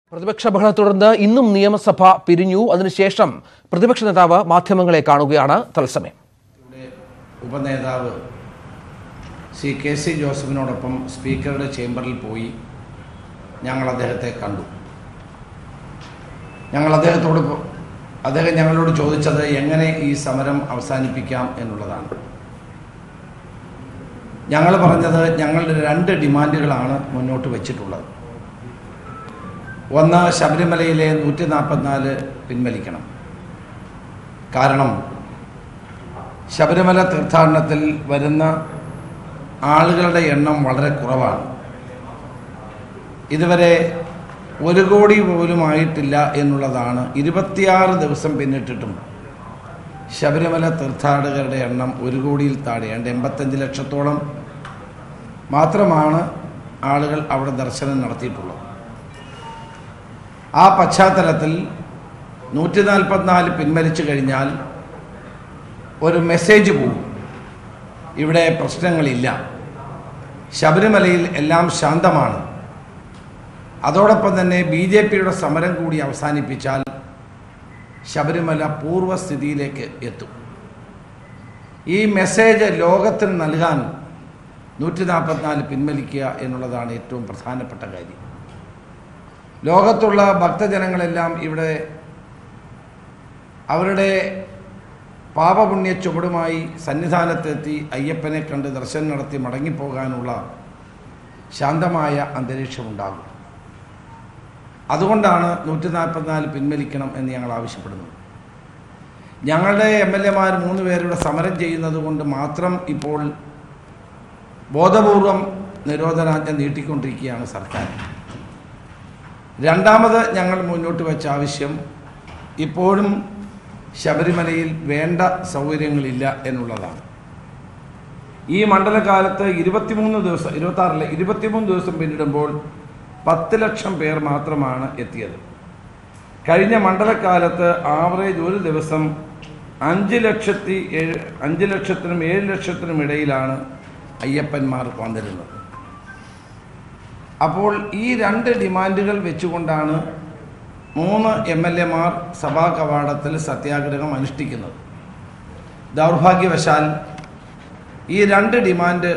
പ്രതിപക്ഷ ബഹളത്തെ തുടർന്ന് ഇന്നും നിയമസഭ പിരിഞ്ഞു അതിനുശേഷം പ്രതിപക്ഷ നേതാവ് മാധ്യമങ്ങളെ കാണുകയാണ് തത്സമയം ഇവിടെ ഉപനേതാവ് ശ്രീ കെ സി ജോസഫിനോടൊപ്പം സ്പീക്കറുടെ ചേംബറിൽ പോയി ഞങ്ങൾ അദ്ദേഹത്തെ കണ്ടു ഞങ്ങൾ അദ്ദേഹത്തോട് പോ- അദ്ദേഹം ഞങ്ങളോട് ചോദിച്ചത് എങ്ങനെ ഈ സമരം അവസാനിപ്പിക്കാം എന്നുള്ളതാണ് ഞങ്ങൾ പറഞ്ഞത് ഞങ്ങളുടെ രണ്ട് ഡിമാൻഡുകളാണ് മുന്നോട്ട് വെച്ചിട്ടുള്ളത് ഒന്ന് ശബരിമലയിലെ നൂറ്റി നാൽപ്പത്തിനാല് പിൻവലിക്കണം കാരണം ശബരിമല തീർത്ഥാടനത്തിൽ വരുന്ന ആളുകളുടെ എണ്ണം വളരെ കുറവാണ് ഇതുവരെ ഒരു കോടി പോലും ആയിട്ടില്ല എന്നുള്ളതാണ് ഇരുപത്തിയാറ് ദിവസം പിന്നിട്ടിട്ടും ശബരിമല തീർത്ഥാടകരുടെ എണ്ണം ഒരു കോടിയിൽ താഴെയാണ് എൺപത്തഞ്ച് ലക്ഷത്തോളം മാത്രമാണ് ആളുകൾ അവിടെ ദർശനം നടത്തിയിട്ടുള്ളത് ആ പശ്ചാത്തലത്തിൽ നൂറ്റി നാൽപ്പത്തിനാല് പിൻവലിച്ചു കഴിഞ്ഞാൽ ഒരു മെസ്സേജ് പോകും ഇവിടെ പ്രശ്നങ്ങളില്ല ശബരിമലയിൽ എല്ലാം ശാന്തമാണ് അതോടൊപ്പം തന്നെ ബി ജെ പിയുടെ സമരം കൂടി അവസാനിപ്പിച്ചാൽ ശബരിമല പൂർവ്വസ്ഥിതിയിലേക്ക് എത്തും ഈ മെസ്സേജ് ലോകത്തിന് നൽകാൻ നൂറ്റി നാൽപ്പത്തിനാല് പിൻവലിക്കുക എന്നുള്ളതാണ് ഏറ്റവും പ്രധാനപ്പെട്ട കാര്യം ലോകത്തുള്ള ഭക്തജനങ്ങളെല്ലാം ഇവിടെ അവരുടെ പാപപുണ്യ ചുവടുമായി സന്നിധാനത്തെത്തി അയ്യപ്പനെ കണ്ട് ദർശനം നടത്തി മടങ്ങിപ്പോകാനുള്ള ശാന്തമായ അന്തരീക്ഷമുണ്ടാകും അതുകൊണ്ടാണ് നൂറ്റി നാൽപ്പത്തിനാല് പിൻവലിക്കണം എന്ന് ഞങ്ങൾ ആവശ്യപ്പെടുന്നത് ഞങ്ങളുടെ എം എൽ എമാർ മൂന്ന് പേരുടെ സമരം ചെയ്യുന്നത് കൊണ്ട് മാത്രം ഇപ്പോൾ ബോധപൂർവം നിരോധനാജ്ഞ നീട്ടിക്കൊണ്ടിരിക്കുകയാണ് സർക്കാർ രണ്ടാമത് ഞങ്ങൾ മുന്നോട്ട് വെച്ച ആവശ്യം ഇപ്പോഴും ശബരിമലയിൽ വേണ്ട സൗകര്യങ്ങളില്ല എന്നുള്ളതാണ് ഈ മണ്ഡലകാലത്ത് ഇരുപത്തിമൂന്ന് ദിവസം ഇരുപത്താറിലെ ഇരുപത്തിമൂന്ന് ദിവസം പിന്നിടുമ്പോൾ പത്ത് ലക്ഷം പേർ മാത്രമാണ് എത്തിയത് കഴിഞ്ഞ മണ്ഡലകാലത്ത് ആവറേജ് ഒരു ദിവസം അഞ്ച് ലക്ഷത്തി ഏഴ് അഞ്ച് ലക്ഷത്തിനും ഏഴ് ലക്ഷത്തിനും ഇടയിലാണ് അയ്യപ്പന്മാർ വന്നിരുന്നത് അപ്പോൾ ഈ രണ്ട് ഡിമാൻഡുകൾ വെച്ചുകൊണ്ടാണ് മൂന്ന് എം എൽ എമാർ സഭാ കവാടത്തിൽ സത്യാഗ്രഹം അനുഷ്ഠിക്കുന്നത് ദൗർഭാഗ്യവശാൽ ഈ രണ്ട് ഡിമാൻഡ്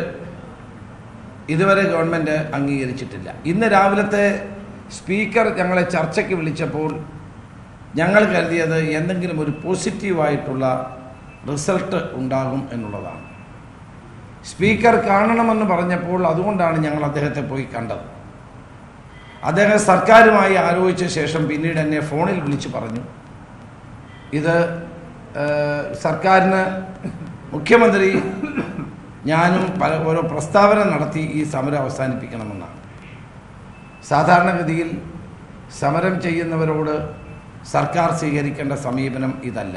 ഇതുവരെ ഗവൺമെൻറ് അംഗീകരിച്ചിട്ടില്ല ഇന്ന് രാവിലത്തെ സ്പീക്കർ ഞങ്ങളെ ചർച്ചയ്ക്ക് വിളിച്ചപ്പോൾ ഞങ്ങൾ കരുതിയത് എന്തെങ്കിലും ഒരു പോസിറ്റീവായിട്ടുള്ള റിസൾട്ട് ഉണ്ടാകും എന്നുള്ളതാണ് സ്പീക്കർ കാണണമെന്ന് പറഞ്ഞപ്പോൾ അതുകൊണ്ടാണ് ഞങ്ങൾ അദ്ദേഹത്തെ പോയി കണ്ടത് അദ്ദേഹം സർക്കാരുമായി ആലോചിച്ച ശേഷം പിന്നീട് എന്നെ ഫോണിൽ വിളിച്ചു പറഞ്ഞു ഇത് ഏഹ്, സർക്കാരിന് മുഖ്യമന്ത്രി ഞാനും പല ഓരോ പ്രസ്താവന നടത്തി ഈ സമരം അവസാനിപ്പിക്കണമെന്നാണ് സാധാരണഗതിയിൽ സമരം ചെയ്യുന്നവരോട് സർക്കാർ സ്വീകരിക്കേണ്ട സമീപനം ഇതല്ല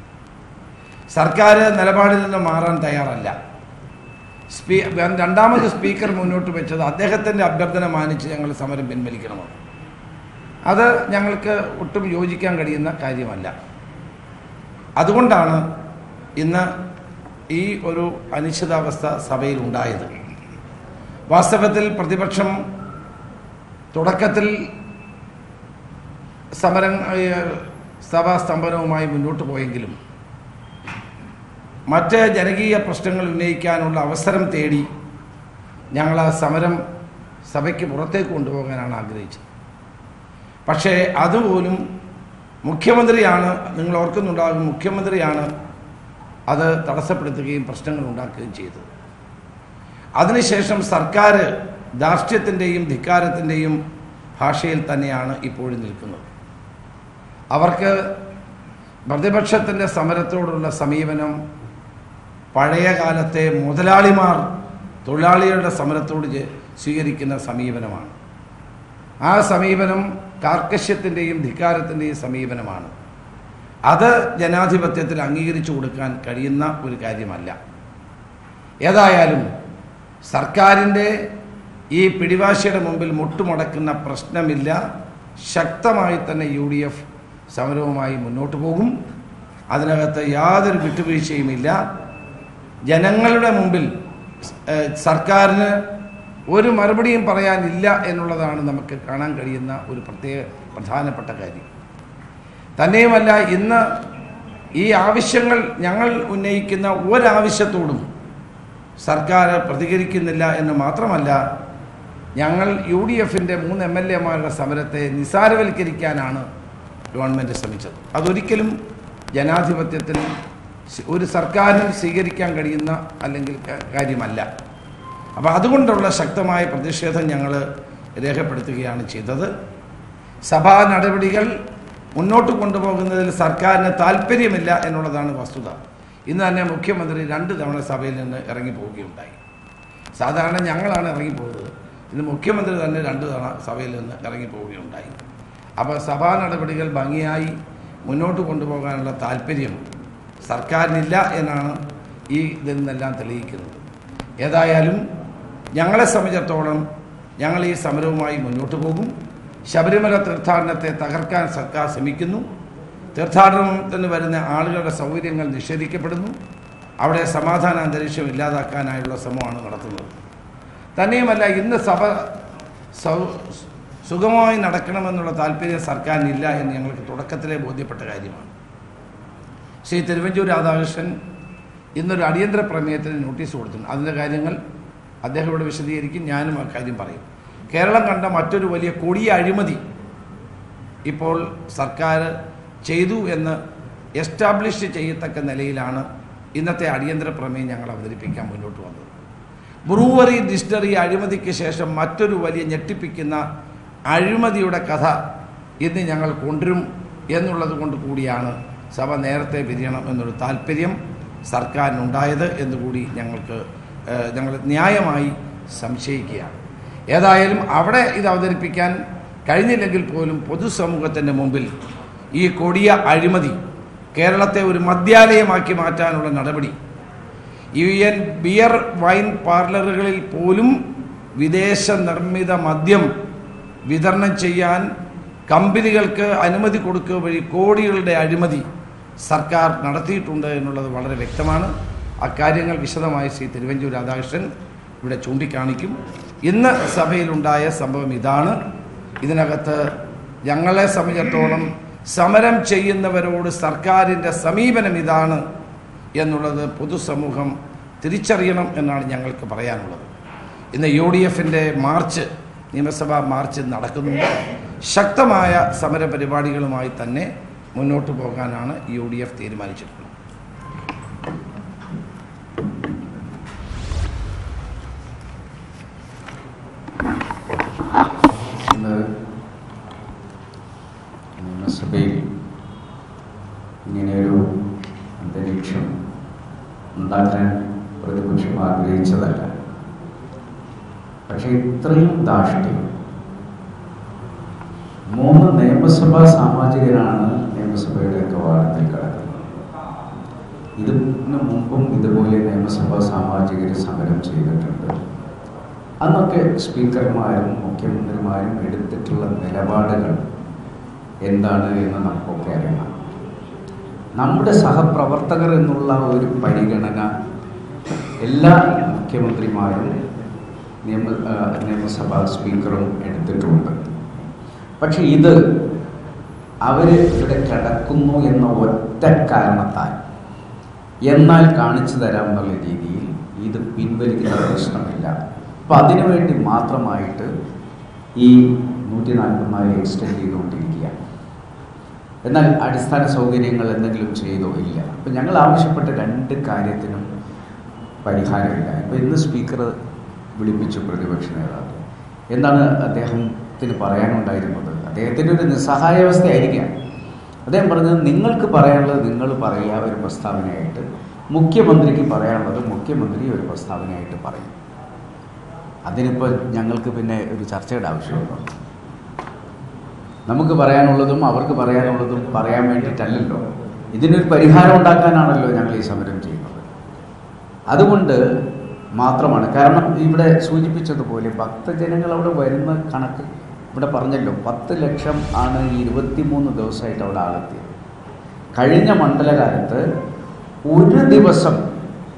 സർക്കാർ നിലപാടിൽ നിന്ന് മാറാൻ തയ്യാറല്ല സ്പീ രണ്ടാമത് സ്പീക്കർ മുന്നോട്ട് വെച്ചത് അദ്ദേഹത്തിൻ്റെ അഭ്യർത്ഥന മാനിച്ച് ഞങ്ങൾ സമരം പിൻവലിക്കണമെന്ന് അത് ഞങ്ങൾക്ക് ഒട്ടും യോജിക്കാൻ കഴിയുന്ന കാര്യമല്ല അതുകൊണ്ടാണ് ഇന്ന് ഈ ഒരു അനിശ്ചിതാവസ്ഥ സഭയിൽ ഉണ്ടായത് വാസ്തവത്തിൽ പ്രതിപക്ഷം തുടക്കത്തിൽ സമരം ഏഹ്, സഭാ സ്തംഭനവുമായി മുന്നോട്ട് പോയെങ്കിലും മറ്റ് ജനകീയ പ്രശ്നങ്ങൾ ഉന്നയിക്കാനുള്ള അവസരം തേടി ഞങ്ങൾ ആ സമരം സഭയ്ക്ക് പുറത്തേക്ക് കൊണ്ടുപോകാനാണ് ആഗ്രഹിച്ചത് പക്ഷേ അതുപോലും മുഖ്യമന്ത്രിയാണ് നിങ്ങൾ ഓർക്കുന്നുണ്ടാകും മുഖ്യമന്ത്രിയാണ് അത് തടസ്സപ്പെടുത്തുകയും പ്രശ്നങ്ങൾ ഉണ്ടാക്കുകയും ചെയ്തത് അതിനുശേഷം സർക്കാർ ധാർഷ്ട്യത്തിൻ്റെയും ധിക്കാരത്തിൻ്റെയും ഭാഷയിൽ തന്നെയാണ് ഇപ്പോഴും നിൽക്കുന്നത് അവർക്ക് പ്രതിപക്ഷത്തിൻ്റെ സമരത്തോടുള്ള സമീപനം പഴയ കാലത്തെ മുതലാളിമാർ തൊഴിലാളികളുടെ സമരത്തോട് ചെ- സ്വീകരിക്കുന്ന സമീപനമാണ് ആ സമീപനം കാർക്കശ്യത്തിൻ്റെയും ധിക്കാരത്തിൻ്റെയും സമീപനമാണ് അത് ജനാധിപത്യത്തിൽ അംഗീകരിച്ചു കൊടുക്കാൻ കഴിയുന്ന ഒരു കാര്യമല്ല ഏതായാലും സർക്കാരിൻ്റെ ഈ പിടിവാശിയുടെ മുമ്പിൽ മുട്ടുമടക്കുന്ന പ്രശ്നമില്ല ശക്തമായി തന്നെ യു ഡി എഫ് സമരവുമായി മുന്നോട്ട് പോകും അതിനകത്ത് യാതൊരു വിട്ടുവീഴ്ചയുമില്ല ജനങ്ങളുടെ മുമ്പിൽ ഏഹ്, സർക്കാരിന് ഒരു മറുപടിയും പറയാനില്ല എന്നുള്ളതാണ് നമുക്ക് കാണാൻ കഴിയുന്ന ഒരു പ്രത്യേക പ്രധാനപ്പെട്ട കാര്യം തന്നെയുമല്ല ഇന്ന് ഈ ആവശ്യങ്ങൾ ഞങ്ങൾ ഉന്നയിക്കുന്ന ഒരാവശ്യത്തോടും സർക്കാർ പ്രതികരിക്കുന്നില്ല എന്ന് മാത്രമല്ല ഞങ്ങൾ യു ഡി എഫിൻ്റെ മൂന്ന് എം എൽ എമാരുടെ സമരത്തെ നിസാരവൽക്കരിക്കാനാണ് ഗവൺമെൻറ് ശ്രമിച്ചത് അതൊരിക്കലും ജനാധിപത്യത്തിന് സി- ഒരു സർക്കാരിനും സ്വീകരിക്കാൻ കഴിയുന്ന അല്ലെങ്കിൽ ക- കാര്യമല്ല അപ്പോൾ അതുകൊണ്ടുള്ള ശക്തമായ പ്രതിഷേധം ഞങ്ങൾ രേഖപ്പെടുത്തുകയാണ് ചെയ്തത് സഭാ നടപടികൾ മുന്നോട്ട് കൊണ്ടുപോകുന്നതിൽ സർക്കാരിന് താല്പര്യമില്ല എന്നുള്ളതാണ് വസ്തുത ഇന്ന് തന്നെ മുഖ്യമന്ത്രി രണ്ട് തവണ സഭയിൽ നിന്ന് ഇറങ്ങി പോവുകയുണ്ടായി സാധാരണ ഞങ്ങളാണ് ഇറങ്ങിപ്പോകുന്നത് ഇന്ന് മുഖ്യമന്ത്രി തന്നെ രണ്ട് തവണ സഭയിൽ നിന്ന് ഇറങ്ങി പോവുകയുണ്ടായി അപ്പോൾ സഭാ നടപടികൾ ഭംഗിയായി മുന്നോട്ട് കൊണ്ടുപോകാനുള്ള താല്പര്യം സർക്കാരിനില്ല എന്നാണ് ഈ ഇതിൽ നിന്നെല്ലാം തെളിയിക്കുന്നത് ഏതായാലും ഞങ്ങളെ സംബന്ധിച്ചിടത്തോളം ഞങ്ങൾ ഈ സമരവുമായി മുന്നോട്ട് പോകും ശബരിമല തീർത്ഥാടനത്തെ തകർക്കാൻ സർക്കാർ ശ്രമിക്കുന്നു തീർത്ഥാടനത്തിന് വരുന്ന ആളുകളുടെ സൗകര്യങ്ങൾ നിഷേധിക്കപ്പെടുന്നു അവിടെ സമാധാന അന്തരീക്ഷം ഇല്ലാതാക്കാനായുള്ള ശ്രമമാണ് നടത്തുന്നത് തന്നെയുമല്ല ഇന്ന് സഭ സൗ സുഗമമായി നടക്കണമെന്നുള്ള താല്പര്യം സർക്കാരിനില്ല എന്ന് ഞങ്ങൾക്ക് തുടക്കത്തിലെ ബോധ്യപ്പെട്ട കാര്യമാണ് ശ്രീ തിരുവഞ്ചൂർ രാധാകൃഷ്ണൻ ഇന്നൊരു അടിയന്തര പ്രമേയത്തിന് നോട്ടീസ് കൊടുത്തിട്ടുണ്ട് അതിൻ്റെ കാര്യങ്ങൾ അദ്ദേഹം ഇവിടെ വിശദീകരിക്കും ഞാനും ആ കാര്യം പറയും കേരളം കണ്ട മറ്റൊരു വലിയ കൊടിയ അഴിമതി ഇപ്പോൾ സർക്കാർ ചെയ്തു എന്ന് എസ്റ്റാബ്ലിഷ് ചെയ്യത്തക്ക നിലയിലാണ് ഇന്നത്തെ അടിയന്തര പ്രമേയം ഞങ്ങൾ അവതരിപ്പിക്കാൻ മുന്നോട്ട് വന്നത് ബ്രൂവറി ഡിസ്റ്ററി അഴിമതിക്ക് ശേഷം മറ്റൊരു വലിയ ഞെട്ടിപ്പിക്കുന്ന അഴിമതിയുടെ കഥ ഇന്ന് ഞങ്ങൾ കൊണ്ടുവരും എന്നുള്ളത് കൊണ്ട് കൂടിയാണ് സഭ നേരത്തെ പിരിയണം എന്നൊരു താല്പര്യം സർക്കാരിനുണ്ടായത് എന്നുകൂടി ഞങ്ങൾക്ക് ഏഹ്, ഞങ്ങൾ ന്യായമായി സംശയിക്കുകയാണ് ഏതായാലും അവിടെ ഇത് അവതരിപ്പിക്കാൻ കഴിഞ്ഞില്ലെങ്കിൽ പോലും പൊതുസമൂഹത്തിൻ്റെ മുമ്പിൽ ഈ കൊടിയ അഴിമതി കേരളത്തെ ഒരു മദ്യാലയമാക്കി മാറ്റാനുള്ള നടപടി യു എൻ ബിയർ വൈൻ പാർലറുകളിൽ പോലും വിദേശ നിർമ്മിത മദ്യം വിതരണം ചെയ്യാൻ കമ്പനികൾക്ക് അനുമതി കൊടുക്കുക വഴി കോടികളുടെ അഴിമതി സർക്കാർ നടത്തിയിട്ടുണ്ട് എന്നുള്ളത് വളരെ വ്യക്തമാണ് അക്കാര്യങ്ങൾ വിശദമായി ശ്രീ തിരുവഞ്ചൂർ രാധാകൃഷ്ണൻ ഇവിടെ ചൂണ്ടിക്കാണിക്കും ഇന്ന് സഭയിലുണ്ടായ സംഭവം ഇതാണ് ഇതിനകത്ത് ഞങ്ങളെ സംബന്ധിച്ചിടത്തോളം സമരം ചെയ്യുന്നവരോട് സർക്കാരിൻ്റെ സമീപനം ഇതാണ് എന്നുള്ളത് പൊതുസമൂഹം തിരിച്ചറിയണം എന്നാണ് ഞങ്ങൾക്ക് പറയാനുള്ളത് ഇന്ന് യു ഡി എഫിൻ്റെ മാർച്ച് നിയമസഭാ മാർച്ച് നടക്കുന്നുണ്ട് ശക്തമായ സമര പരിപാടികളുമായി തന്നെ മുന്നോട്ട് പോകാനാണ് യു ഡി എഫ് തീരുമാനിച്ചിട്ടുള്ളത് ഇന്ന് നിയമസഭയിൽ ഇങ്ങനെയൊരു അന്തരീക്ഷം ഉണ്ടാക്കാൻ പ്രതിപക്ഷം ആഗ്രഹിച്ചതല്ല പക്ഷേ ഇത്രയും ധാർഷ്ട്യം മൂന്ന് നിയമസഭാ സാമാജികരാണ് നിയമസഭയുടെ കവാടത്തിൽ കിടക്കുന്നത് ഇതിന് മുമ്പും ഇതുപോലെ നിയമസഭാ സാമാജികർ സമരം ചെയ്തിട്ടുണ്ട് അന്നൊക്കെ സ്പീക്കർമാരും മുഖ്യമന്ത്രിമാരും എടുത്തിട്ടുള്ള നിലപാടുകൾ എന്താണ് എന്ന് നമുക്കൊക്കെ അറിയണം നമ്മുടെ സഹപ്രവർത്തകർ എന്നുള്ള ഒരു പരിഗണന എല്ലാ മുഖ്യമന്ത്രിമാരും നിയമ ആ, നിയമസഭാ സ്പീക്കറും എടുത്തിട്ടുണ്ട് പക്ഷെ ഇത് അവർ ഇവിടെ കിടക്കുന്നു എന്ന ഒറ്റ കാരണത്താൽ എന്നാൽ കാണിച്ചു തരാമെന്നുള്ള രീതിയിൽ ഇത് പിൻവലിക്കുന്ന പ്രശ്നമില്ല അപ്പം അതിനുവേണ്ടി മാത്രമായിട്ട് ഈ നൂറ്റി നാൽപ്പത്തിനാല് എക്സ്റ്റെൻഡ് ചെയ്തുകൊണ്ടിരിക്കുക എന്നാൽ അടിസ്ഥാന സൗകര്യങ്ങൾ എന്തെങ്കിലും ചെയ്തോ ഇല്ല അപ്പം ഞങ്ങൾ ആവശ്യപ്പെട്ട രണ്ട് കാര്യത്തിനും പരിഹാരമില്ല ഇപ്പം ഇന്ന് സ്പീക്കർ വിളിപ്പിച്ചു പ്രതിപക്ഷ നേതാവ് എന്താണ് അദ്ദേഹത്തിന് പറയാനുണ്ടായിരുന്നത് അദ്ദേഹത്തിൻ്റെ ഒരു നിസ്സഹായാവസ്ഥയായിരിക്കാം അദ്ദേഹം പറഞ്ഞത് നിങ്ങൾക്ക് പറയാനുള്ളത് നിങ്ങൾ പറയുക ഒരു പ്രസ്താവനയായിട്ട് മുഖ്യമന്ത്രിക്ക് പറയാനുള്ളത് മുഖ്യമന്ത്രി ഒരു പ്രസ്താവനയായിട്ട് പറയും അതിനിപ്പോൾ ഞങ്ങൾക്ക് പിന്നെ ഒരു ചർച്ചയുടെ ആവശ്യമുണ്ടോ നമുക്ക് പറയാനുള്ളതും അവർക്ക് പറയാനുള്ളതും പറയാൻ വേണ്ടിയിട്ടല്ലല്ലോ ഇതിനൊരു പരിഹാരം ഉണ്ടാക്കാനാണല്ലോ ഞങ്ങൾ ഈ സമരം ചെയ്യുന്നത് അതുകൊണ്ട് മാത്രമാണ് കാരണം ഇവിടെ സൂചിപ്പിച്ചതുപോലെ ഭക്തജനങ്ങൾ അവിടെ വരുന്ന കണക്ക് ഇവിടെ പറഞ്ഞല്ലോ പത്ത് ലക്ഷം ആണ് ഈ ഇരുപത്തിമൂന്ന് ദിവസമായിട്ട് അവിടെ ആളെത്തിയത് കഴിഞ്ഞ മണ്ഡലകാലത്ത് ഒരു ദിവസം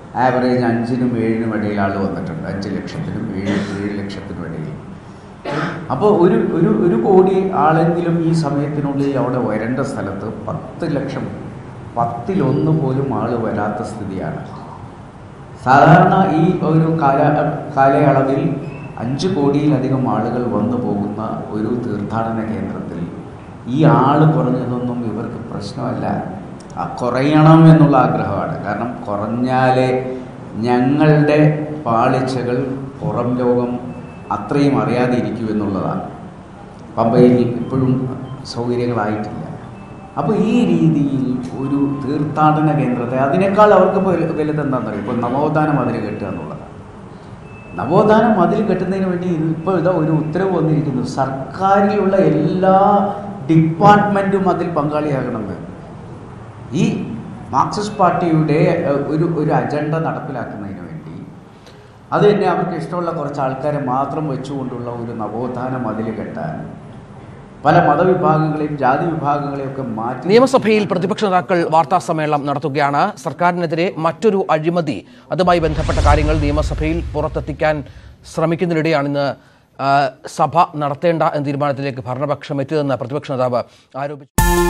ആവറേജ് അഞ്ചിനും ഏഴിനും ഇടയിൽ ആൾ വന്നിട്ടുണ്ട് അഞ്ച് ലക്ഷത്തിനും ഏഴ് ഏഴ് ലക്ഷത്തിനും ഇടയിൽ അപ്പോൾ ഒരു ഒരു ഒരു കോടി ആളെങ്കിലും ഈ സമയത്തിനുള്ളിൽ അവിടെ വരേണ്ട സ്ഥലത്ത് പത്ത് ലക്ഷം പത്തിലൊന്ന് പോലും ആൾ വരാത്ത സ്ഥിതിയാണ് സാധാരണ ഈ ഒരു കാല കാലയളവിൽ അഞ്ച് കോടിയിലധികം ആളുകൾ വന്നു പോകുന്ന ഒരു തീർത്ഥാടന കേന്ദ്രത്തിൽ ഈ ആൾ കുറഞ്ഞതൊന്നും ഇവർക്ക് പ്രശ്നമല്ല ആ കുറയണം എന്നുള്ള ആഗ്രഹമാണ് കാരണം കുറഞ്ഞാലേ ഞങ്ങളുടെ പാളിച്ചകൾ പുറം ലോകം അത്രയും അറിയാതെ ഇരിക്കൂ എന്നുള്ളതാണ് പമ്പയിൽ ഇപ്പോഴും സൗകര്യങ്ങളായിട്ടില്ല അപ്പോൾ ഈ രീതിയിൽ ഒരു തീർത്ഥാടന കേന്ദ്രത്തെ അതിനേക്കാൾ അവർക്ക് വലു- വലുതെന്താണെന്ന് അറിയാം ഇപ്പോൾ നവോത്ഥാന മതിൽ കെട്ടുക എന്നുള്ളതാണ് നവോത്ഥാന മതിൽ കെട്ടുന്നതിന് വേണ്ടി ഇപ്പോൾ ഇതാ ഒരു ഉത്തരവ് വന്നിരിക്കുന്നു സർക്കാരിലുള്ള എല്ലാ ഡിപ്പാർട്ട്മെൻറ്റും അതിൽ പങ്കാളിയാകണമെന്ന് ഈ മാർക്സിസ്റ്റ് പാർട്ടിയുടെ ഏഹ്, ഒരു ഒരു അജണ്ട നടപ്പിലാക്കുന്നതിന് വേണ്ടി അത് തന്നെ അവർക്ക് ഇഷ്ടമുള്ള കുറച്ച് ആൾക്കാരെ മാത്രം വെച്ചുകൊണ്ടുള്ള ഒരു നവോത്ഥാന മതിൽ കെട്ടാൻ പല മതവിഭാഗങ്ങളെയും ജാതി വിഭാഗങ്ങളെയും ഒക്കെ മാറ്റി നിയമസഭയിൽ പ്രതിപക്ഷ നേതാക്കൾ വാർത്താ സമ്മേളനം നടത്തുകയാണ് സർക്കാരിനെതിരെ മറ്റൊരു അഴിമതി അതുമായി ബന്ധപ്പെട്ട കാര്യങ്ങൾ നിയമസഭയിൽ പുറത്തെത്തിക്കാൻ ശ്രമിക്കുന്നതിനിടെയാണ് ഇന്ന് ആ, സഭ നടത്തേണ്ട എന്ന തീരുമാനത്തിലേക്ക് ഭരണപക്ഷം എത്തിയതെന്ന് പ്രതിപക്ഷ നേതാവ് ആരോപിച്ചു